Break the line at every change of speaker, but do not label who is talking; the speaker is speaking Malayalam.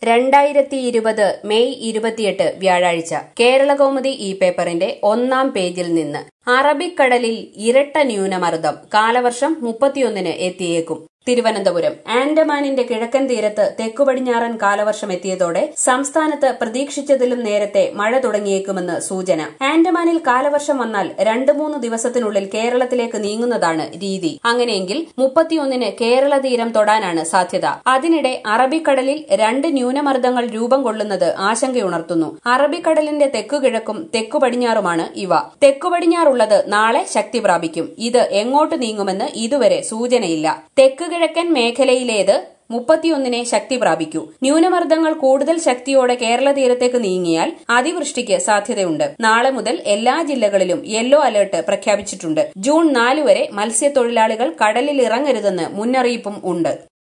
രണ്ടായിരത്തി ഇരുപത് മെയ് ഇരുപത്തിയെട്ട് വ്യാഴാഴ്ച കേരളകൗമുദി ഈ പേപ്പറിന്റെ ഒന്നാം പേജിൽ നിന്ന് അറബിക്കടലിൽ ഇരട്ട ന്യൂനമർദ്ദം കാലവർഷം മുപ്പത്തിയൊന്നിന് എത്തിയേക്കും തിരുവനന്തപുരം ആൻഡമാനിന്റെ കിഴക്കൻ തീരത്ത് തെക്കുപടിഞ്ഞാറൻ കാലവർഷം എത്തിയതോടെ സംസ്ഥാനത്ത് പ്രതീക്ഷിച്ചതിലും നേരത്തെ മഴ തുടങ്ങിയേക്കുമെന്ന് സൂചന ആൻഡമാനിൽ കാലവർഷം വന്നാൽ രണ്ടു മൂന്ന് ദിവസത്തിനുള്ളിൽ കേരളത്തിലേക്ക് നീങ്ങുന്നതാണ് രീതി അങ്ങനെയെങ്കിൽ മുപ്പത്തിയൊന്നിന് കേരള തീരം തൊടാനാണ് സാധ്യത അതിനിടെ അറബിക്കടലിൽ രണ്ട് ന്യൂനമർദ്ദങ്ങൾ രൂപം കൊള്ളുന്നത് ആശങ്കയുണർത്തുന്നു അറബിക്കടലിന്റെ തെക്കുകിഴക്കും തെക്കുപടിഞ്ഞാറുമാണ് ഇവ തെക്കുപടിഞ്ഞാറുള്ളത് നാളെ ശക്തി പ്രാപിക്കും ഇത് എങ്ങോട്ട് നീങ്ങുമെന്ന് ഇതുവരെ സൂചനയില്ല തെക്ക് കിഴക്കൻ മേഖലയിലേത് മുപ്പത്തിയൊന്നിനെ ശക്തി പ്രാപിക്കൂ ന്യൂനമർദ്ദങ്ങൾ കൂടുതൽ ശക്തിയോടെ കേരള തീരത്തേക്ക് നീങ്ങിയാൽ അതിവൃഷ്ടിക്ക് സാധ്യതയുണ്ട് നാളെ മുതൽ എല്ലാ ജില്ലകളിലും യെല്ലോ അലർട്ട് പ്രഖ്യാപിച്ചിട്ടുണ്ട് ജൂൺ നാല് വരെ മത്സ്യത്തൊഴിലാളികൾ കടലിൽ ഇറങ്ങരുതെന്ന് മുന്നറിയിപ്പും ഉണ്ട്